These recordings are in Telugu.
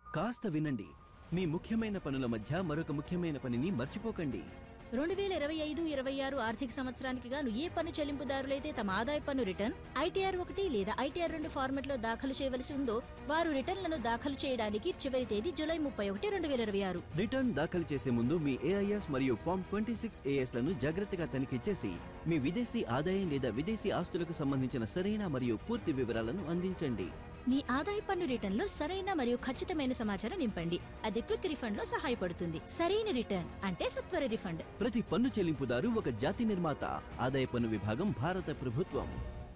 కాస్త వినండి మీ ముఖ్యమైన పనుల మధ్య మరొక ముఖ్యమైన పనిని మర్చిపోకండి రెండు వేల ఇరవై ఐదు ఇరవై ఆరు ఆర్థిక సంవత్సరానికి గాను ఏ పన్ను చెల్లింపుదారులైతే తమ ఆదాయ పన్ను రిటర్న్ ఐటీఆర్ ఒకటి లేదా ఐటీఆర్ రెండు ఫార్మెట్లో దాఖలు చేయవలసి ఉందో వారు రిటర్న్లను దాఖలు చేయడానికి చివరి తేదీ జూలై ముప్పై ఒకటి రెండు వేల ఇరవై ఆరు రిటర్న్ దాఖలు చేసే ముందు మీ ఏఐఎస్ మరియు ఫామ్ ట్వంటీ సిక్స్ లను జాగ్రత్తగా తనిఖీ చేసి మీ విదేశీ ఆదాయం లేదా విదేశీ ఆస్తులకు సంబంధించిన సరైన మరియు పూర్తి వివరాలను అందించండి మీ ఆదాయ పన్ను రిటర్న్లో సరైన మరియు ఖచ్చితమైన సమాచారం నింపండి అది క్విక్ రిఫండ్ లో సహాయపడుతుంది సరైన రిటర్న్ అంటే సత్వర రిఫండ్ ప్రతి పన్ను చెల్లింపుదారు ఒక జాతి నిర్మాత ఆదాయ పన్ను విభాగం భారత ప్రభుత్వం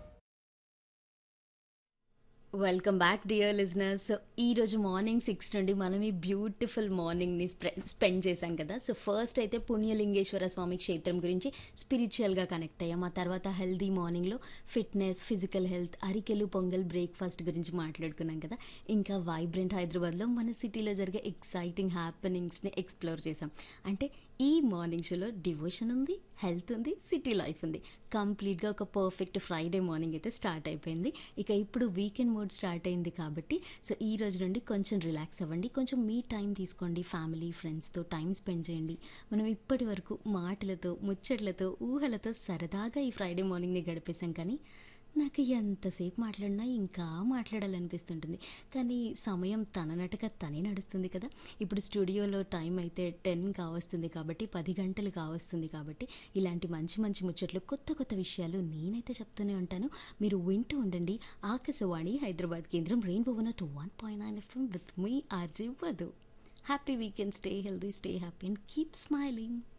welcome back dear listeners so ఈరోజు మార్నింగ్ సిక్స్ నుండి మనం ఈ బ్యూటిఫుల్ మార్నింగ్ని స్పెండ్ చేశాం కదా సో ఫస్ట్ అయితే పుణ్యలింగేశ్వర స్వామి క్షేత్రం గురించి స్పిరిచువల్గా కనెక్ట్ అయ్యాం ఆ తర్వాత హెల్దీ మార్నింగ్లో ఫిట్నెస్ ఫిజికల్ హెల్త్ అరికెలు పొంగల్ బ్రేక్ఫాస్ట్ గురించి మాట్లాడుకున్నాం కదా ఇంకా వైబ్రెంట్ హైదరాబాద్లో మన సిటీలో జరిగే ఎక్సైటింగ్ హ్యాపెనింగ్స్ని ఎక్స్ప్లోర్ చేసాం అంటే ఈ మార్నింగ్ షోలో డివోషన్ ఉంది హెల్త్ ఉంది సిటీ లైఫ్ ఉంది కంప్లీట్గా ఒక పర్ఫెక్ట్ ఫ్రైడే మార్నింగ్ అయితే స్టార్ట్ అయిపోయింది ఇక ఇప్పుడు వీకెండ్ మోడ్ స్టార్ట్ అయింది కాబట్టి సో ఈ రోజు నుండి కొంచెం రిలాక్స్ అవ్వండి కొంచెం మీ టైం తీసుకోండి ఫ్యామిలీ ఫ్రెండ్స్తో టైం స్పెండ్ చేయండి మనం ఇప్పటి వరకు మాటలతో ముచ్చట్లతో ఊహలతో సరదాగా ఈ ఫ్రైడే మార్నింగ్ని గడిపేశాం కానీ నాకు ఎంతసేపు మాట్లాడినా ఇంకా మాట్లాడాలనిపిస్తుంటుంది కానీ సమయం తననట్టుగా తనే నడుస్తుంది కదా ఇప్పుడు స్టూడియోలో టైం అయితే టెన్ కావస్తుంది కాబట్టి పది గంటలు కావస్తుంది కాబట్టి ఇలాంటి మంచి మంచి ముచ్చట్లు కొత్త కొత్త విషయాలు నేనైతే చెప్తూనే ఉంటాను మీరు వింటూ ఉండండి ఆకాశవాణి హైదరాబాద్ కేంద్రం rainbow one two one point nine FM with మీ RJ Vadhu happy weekend stay healthy stay happy and keep smiling